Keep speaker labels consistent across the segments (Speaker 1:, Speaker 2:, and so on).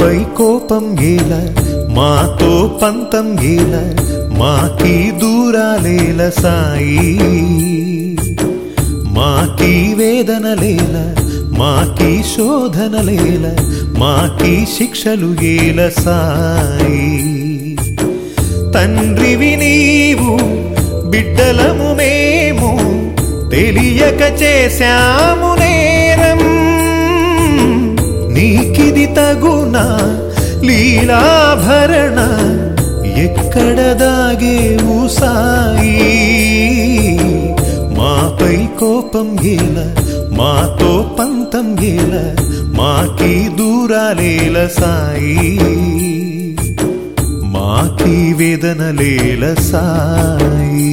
Speaker 1: మాపై కోపం గేల మాతో పంతం గేల మాకీ దూరాలేల సాయి మాకీ వేదనలేల మాకీ శోధనలేల మాకీ శిక్షలు గేల సాయి తండ్రివి నీవు బిడ్డలము మేము తెలియక చేశాము నేరం నీకిది తగునా లీలాభరణ ఎక్కడ దాగేవు సాయి మాపై కోపం గేల మాతో పంతం గేల మాకీ దూరాలేల సాయి మాకీ వేదనలేల సాయి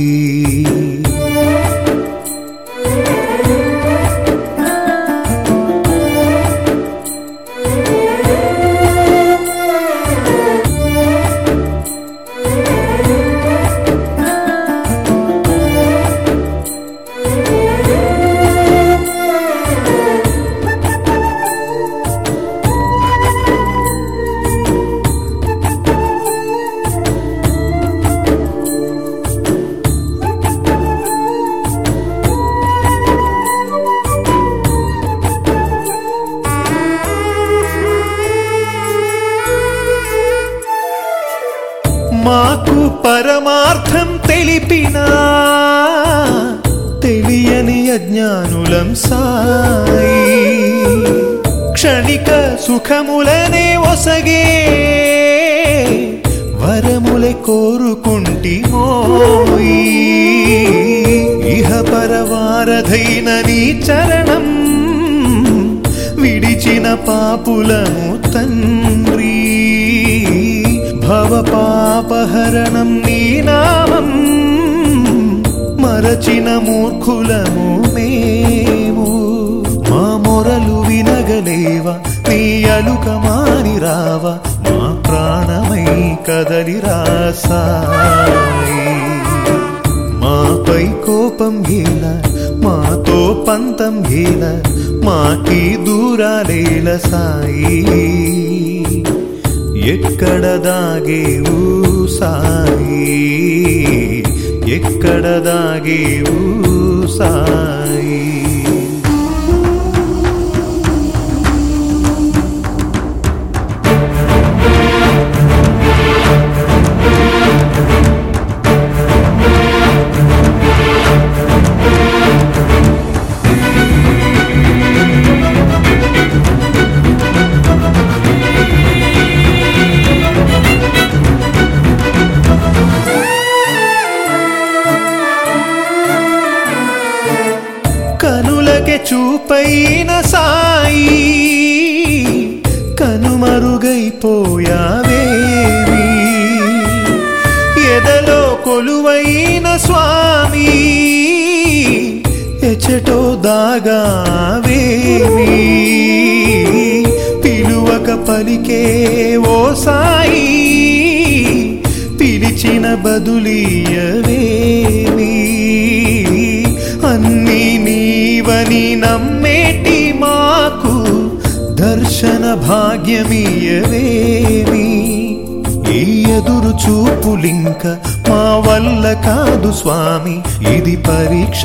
Speaker 1: మాకు పరమార్థం తెలిపినా తెలియని అజ్ఞానులం సాయి క్షణిక సుఖములనే ఒసగే వరములే కోరుకుంటి మోయి ఇహ పరవారధైన నీ చరణం విడిచిన పాపులము తండ్రి భవ పాపహరణం నీ నామం మరచిన మూర్ఖులము మేము మా మొరలు వినగలేవా నీ అలుక మాని రావా మా ప్రాణమై కదలిరా సాయి మాపై కోపం గేల మాతో పంతం గేల మాకీ దూరాలేల సాయి ఎక్కడ దాగేవు సాయి ఎక్కడ దాగేవు సాయి కనులకే చూపైన సాయి కనుమరుగైపోయావేవి ఎదలో కొలువైన స్వామి ఎచటో దాగావేవి పిలువక పలికే ఓ సాయి పిలిచిన బదులీయవేమి అన్నీ నీవని నమ్మేటి మాకు దర్శన భాగ్యమీయవేమి ఈ ఎదురు చూపులింక మా వల్ల కాదు స్వామి ఇది పరీక్ష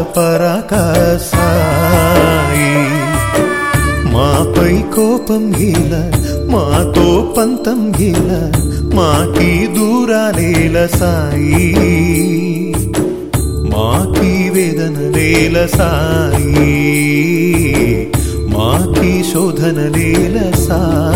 Speaker 1: పరాకాసాయి మాపై కోపం గీల మాతో పంతం గీల మాకీ దూరాలేల సాయి మాకీ వేదన లేల సాయి మాకీ శోధన లేల సాయి